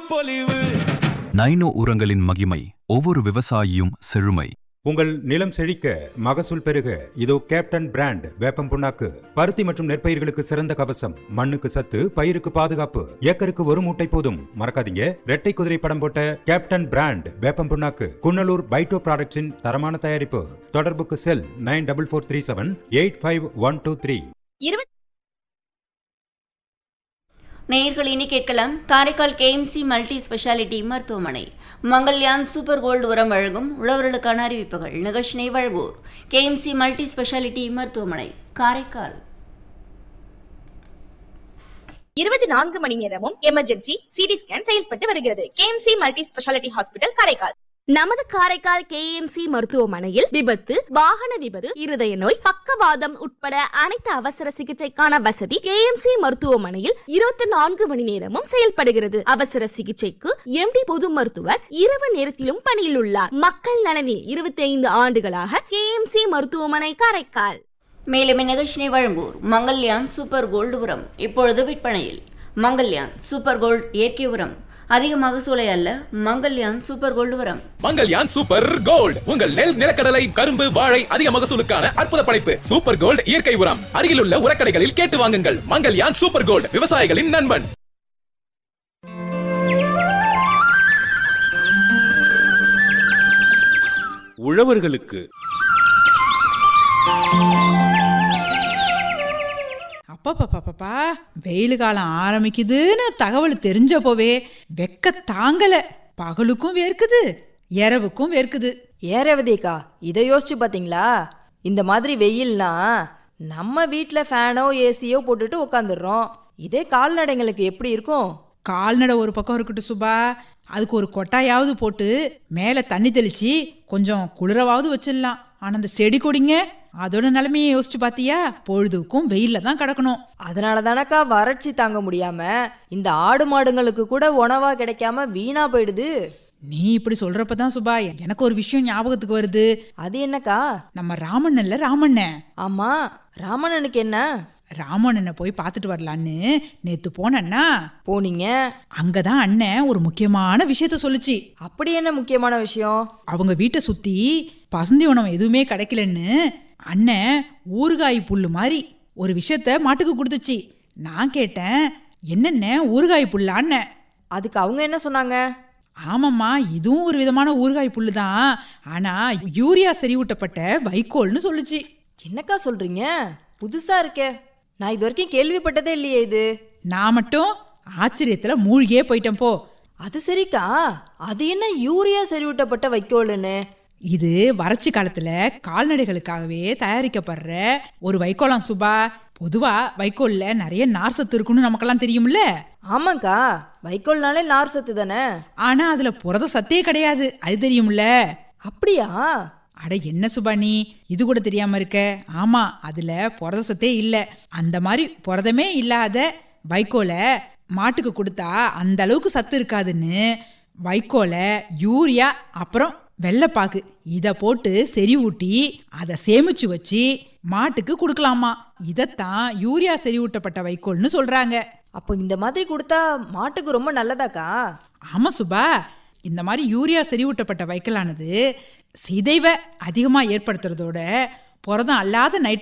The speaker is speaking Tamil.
பொலிவு நைனோ உரங்களின் மகிமை ஒவ்வொரு விவசாயியும் செழுமை உங்கள் நிலம் செழிக்க மகசூல் பெருக இதோ கேப்டன் பிராண்ட் வேப்பம் புண்ணாக்கு பருத்தி மற்றும் நெற்பயிர்களுக்கு சிறந்த கவசம் மண்ணுக்கு சத்து பயிருக்கு பாதுகாப்பு ஏக்கருக்கு ஒரு மூட்டை போதும் மறக்காதீங்க ரெட்டை குதிரை படம் போட்ட கேப்டன் பிராண்ட் வேப்பம் புண்ணாக்கு குன்னலூர் பைட்டோ ப்ராடக்ட்ஸின் தரமான தயாரிப்பு தொடர்புக்கு cell nine double four three seven eight five one two three நேயர்கள் இனி கேட்கலாம் காரைக்கால் கேஎம்சி மல்டி ஸ்பெஷாலிட்டி மருத்துவமனை மங்கல்யான் சூப்பர் கோல்டு உரம் வழங்கும் உழவர்களுக்கான அறிவிப்புகள் நிகழ்ச்சினை வழங்குவோர் கேஎம்சி மல்டி ஸ்பெஷாலிட்டி மருத்துவமனை காரைக்கால் இருபத்தி நான்கு மணி நேரமும் எமர்ஜென்சி சிடி ஸ்கேன் செயல்பட்டு வருகிறது KMC multi speciality hospital Karaikal நமது காரைக்கால் கேஎம்சி மருத்துவமனையில் விபத்து வாகன விபத்து இருதய நோய் பக்கவாதம் உட்பட அனைத்து அவசர சிகிச்சைக்கான வசதி கேஎம்சி மருத்துவமனையில் இருபத்தி நான்கு மணி நேரமும் செயல்படுகிறது அவசர சிகிச்சைக்கு எம்டி பொது மருத்துவர் இரவு நேரத்திலும் பணியில் உள்ளார் மக்கள் நலனில் இருபத்தி ஐந்து ஆண்டுகளாக கேஎம்சி மருத்துவமனை காரைக்கால் மேலும் இந்நிகழ்ச்சினை வழங்குவோர் மங்கல்யான் சூப்பர் கோல்டு உரம் இப்பொழுது விற்பனையில் மங்கல்யான் சூப்பர் கோல்டு இயற்கை உரம் அதிக மகசூலை அல்ல மங்கல்யான் சூப்பர் கோல்டு உரம் மங்கல்யான் சூப்பர் கோல்ட் உங்கள் நெல் நிலக்கடலை கரும்பு வாழை அதிக மகசூலுக்கான அற்புத படைப்பு சூப்பர் கோல்ட் இயற்கை உரம் அருகிலுள்ள உரக்கடைகளில் கேட்டு வாங்குங்கள் மங்கல்யான் சூப்பர் கோல்ட் விவசாயிகளின் நண்பன் உழவர்களுக்கு அப்பப்பப்பப்பா வெயில் காலம் ஆரம்பிக்குதுன்னு தகவல் தெரிஞ்சப்போவே வெக்க தாங்கல பகலுக்கும் வேர்க்குது இரவுக்கும் வேர்க்குது ஏரவதிக்கா இதை யோசிச்சு பாத்தீங்களா இந்த மாதிரி வெயில்னா நம்ம வீட்டில் ஃபேனோ ஏசியோ போட்டுட்டு உட்காந்துடுறோம் இதே கால்நடைங்களுக்கு எப்படி இருக்கும் கால்நடை ஒரு பக்கம் இருக்கட்டும் சுபா அதுக்கு ஒரு கொட்டாயாவது போட்டு மேலே தண்ணி தெளிச்சு கொஞ்சம் குளிரவாவது வச்சிடலாம் ஆனால் அந்த செடி கொடிங்க அதோட நிலைமையை யோசிச்சு பாத்தியா பொழுதுக்கும் வெயில்ல தான் கிடக்கணும் அதனால தானக்கா வறட்சி தாங்க முடியாம இந்த ஆடு மாடுங்களுக்கு கூட உணவா கிடைக்காம வீணா போயிடுது நீ இப்படி சொல்றப்ப தான் சுபா எனக்கு ஒரு விஷயம் ஞாபகத்துக்கு வருது அது என்னக்கா நம்ம ராமண்ணல்ல ராமண்ணன் ஆமா ராமணனுக்கு என்ன ராமண்ணனை போய் பார்த்துட்டு வரலான்னு நேத்து போனேன்னா போனீங்க அங்கதான் அண்ணன் ஒரு முக்கியமான விஷயத்த சொல்லுச்சு அப்படி என்ன முக்கியமான விஷயம் அவங்க வீட்டை சுத்தி பசந்தி உணவு எதுவுமே கிடைக்கலன்னு அண்ணன் ஊறுகாய் புல்லு மாதிரி ஒரு விஷயத்த மாட்டுக்கு கொடுத்துச்சு நான் கேட்டேன் என்னென்ன ஊறுகாய் புல்லான்னு அதுக்கு அவங்க என்ன சொன்னாங்க ஆமாம்மா இதுவும் ஒரு விதமான ஊறுகாய் புல்லு தான் ஆனா யூரியா செறிவூட்டப்பட்ட வைக்கோல்னு சொல்லுச்சு என்னக்கா சொல்றீங்க புதுசா இருக்கே நான் இது வரைக்கும் கேள்விப்பட்டதே இல்லையே இது நான் மட்டும் ஆச்சரியத்துல மூழ்கியே போயிட்டேன் போ அது சரிக்கா அது என்ன யூரியா செறிவூட்டப்பட்ட வைக்கோலுன்னு இது வறட்சி காலத்துல கால்நடைகளுக்காகவே தயாரிக்கப்படுற ஒரு வைக்கோலாம் சுபா பொதுவா வைக்கோல்ல நிறைய நார் சத்து இருக்குன்னு நமக்கெல்லாம் தெரியும்ல ஆமாக்கா வைக்கோல்னாலே நார் சத்து தானே ஆனா அதுல புரத சத்தே கிடையாது அது தெரியும்ல அப்படியா அட என்ன சுபா நீ இது கூட தெரியாம இருக்க ஆமா அதுல புரத சத்தே இல்ல அந்த மாதிரி புரதமே இல்லாத வைக்கோலை மாட்டுக்கு கொடுத்தா அந்த அளவுக்கு சத்து இருக்காதுன்னு வைக்கோலை யூரியா அப்புறம் வெள்ளைப்பாக்கு இத போட்டு செறிவூட்டி அதை சேமிச்சு வச்சு மாட்டுக்கு கொடுக்கலாமா இதத்தான் யூரியா செறிவூட்டப்பட்ட வைக்கோல்னு சொல்றாங்க அப்போ இந்த மாதிரி கொடுத்தா மாட்டுக்கு ரொம்ப நல்லதாக்கா ஆமா சுபா இந்த மாதிரி யூரியா செறிவூட்டப்பட்ட வைக்கலானது சிதைவை அதிகமாக ஏற்படுத்துறதோட புரதம் அல்லாத நைட்ரஜன்